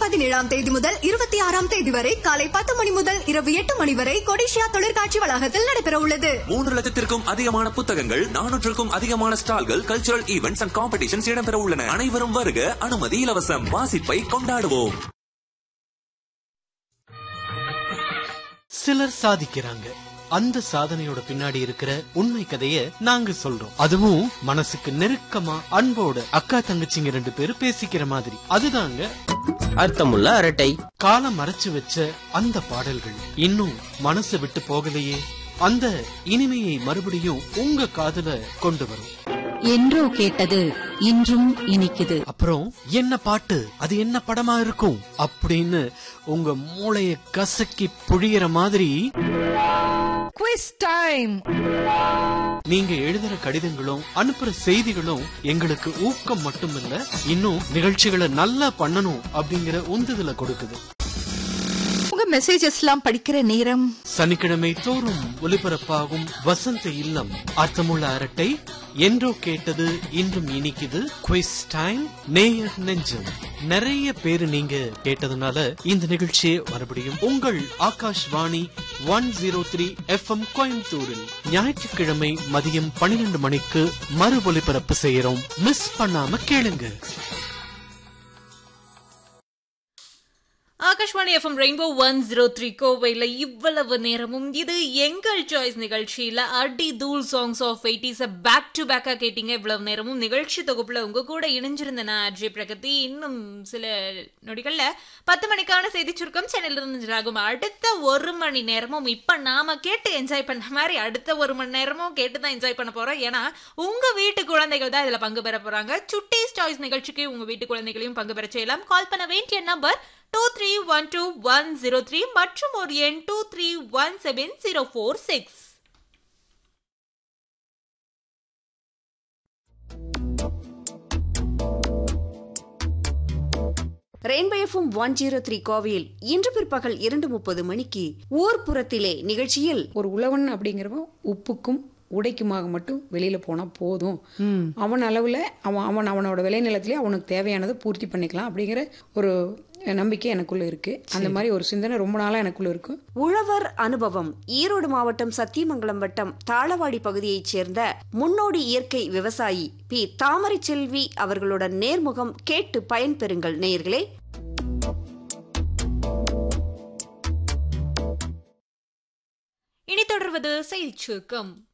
பதினேழாம் தேதி முதல் இருபத்தி ஆறாம் தேதி வரை காலை பத்து மணி முதல் இரவு எட்டு மணி வரை கொடிஷியா தொழிற்காட்சி வளாகத்தில் நடைபெற உள்ளது மூன்று லட்சத்திற்கும் அதிகமான புத்தகங்கள் நானூற்றுக்கும் அதிகமான ஸ்டால்கள் கல்ச்சுரல் ஈவெண்ட்ஸ் அண்ட் காம்படிஷன்ஸ் இடம்பெற உள்ளன அனைவரும் வருக அனுமதி இலவசம் வாசிப்பை கொண்டாடுவோம் சிலர் சாதிக்கிறாங்க அந்த சாதனையோட பின்னாடி இருக்கிற உண்மை கதைய நாங்க சொல்றோம் அதுவும் மனசுக்கு நெருக்கமா அன்போட அக்கா தங்கச்சிங்க ரெண்டு பேரும் பேசிக்கிற மாதிரி அதுதாங்க அர்த்தமுள்ள அரட்டை காலம் மறைச்சு வச்ச அந்த பாடல்கள் இன்னும் மனசு விட்டு போகலையே அந்த இனிமையை மறுபடியும் உங்க காதுல கொண்டு வரும் என்றோ கேட்டது இன்றும் இனிக்குது அப்புறம் என்ன பாட்டு அது என்ன படமா இருக்கும் அப்படின்னு உங்க மூளைய கசக்கி புழியற மாதிரி குவிஸ் டைம் நீங்க எழுதுற கடிதங்களும் அனுப்புற செய்திகளும் எங்களுக்கு ஊக்கம் மட்டுமில்ல இன்னும் நிகழ்ச்சிகளை நல்லா பண்ணணும் அப்படிங்கிற உந்துதலை கொடுக்குது உங்க மெசேஜஸ் எல்லாம் படிக்கிற நேரம் சனிக்கிழமை தோறும் ஒலிபரப்பாகும் வசந்த இல்லம் அர்த்தமுள்ள அரட்டை என்றோ கேட்டது இன்றும் இனிக்குது குவிஸ் டைம் நேயர் நெஞ்சம் நிறைய பேரு நீங்க கேட்டதுனால இந்த நிகழ்ச்சியை மறுபடியும் உங்கள் Akashvani one zero three FM கோயம்புத்தூரில் ஞாயிற்றுக்கிழமை மதியம் பன்னிரண்டு மணிக்கு மறு ஒலிபரப்பு செய்யறோம் மிஸ் பண்ணாம கேளுங்க Akashvani FM rainbow one zero three கோவையில் இவ்வளவு நேரமும் இது எங்கள் சாய்ஸ் நிகழ்ச்சியில் அடி தூள் சாங்ஸ் ஆஃப் எயிட்டிஸை பேக் டு பேக்காக கேட்டீங்க இவ்வளவு நேரமும் நிகழ்ச்சி தொகுப்பில் உங்க கூட இணைஞ்சிருந்தேன் நான் அஜய் பிரகதி இன்னும் சில நொடிகளில் பத்து மணிக்கான செய்தி சுருக்கம் சென்னையிலிருந்து ஆகும் அடுத்த ஒரு மணி நேரமும் இப்போ நாம கேட்டு என்ஜாய் பண்ண மாதிரி அடுத்த ஒரு மணி நேரமும் கேட்டு தான் என்ஜாய் பண்ண போறோம் ஏன்னா உங்க வீட்டு குழந்தைகள் தான் இதில் பங்கு பெற போறாங்க சுட்டீஸ் சாய்ஸ் நிகழ்ச்சிக்கு உங்க வீட்டு குழந்தைகளையும் பங்கு பெற செய்யலாம் கால் பண்ண வேண்டிய number two three one two one zero three மற்றும் ஒரு எண் two three one seven zero four six rainbow FM one zero three கோவையில் இன்று பிற்பகல் இரண்டு முப்பது மணிக்கு ஊர்ப்புறத்திலே நிகழ்ச்சியில் ஒரு உழவன் அப்படிங்கிறவன் உப்புக்கும் உடைக்குமாக மட்டும் வெளியில போனா போதும் அவன் அளவுல அவன் அவன் அவனோட விளைநிலத்திலே அவனுக்கு தேவையானதை பூர்த்தி பண்ணிக்கலாம் அப்படிங்கிற ஒரு நம்பிக்கை எனக்குள்ள இருக்கு அந்த மாதிரி ஒரு சிந்தனை ரொம்ப நாளா எனக்குள்ள இருக்கு உழவர் அனுபவம் ஈரோடு மாவட்டம் சத்தியமங்கலம் வட்டம் தாளவாடி பகுதியைச் சேர்ந்த முன்னோடி இயற்கை விவசாயி பி தாமரை செல்வி அவர்களுடன் நேர்முகம் கேட்டு பயன்பெறுங்கள் நேயர்களே இனி தொடர்வது செய்தி சுருக்கம்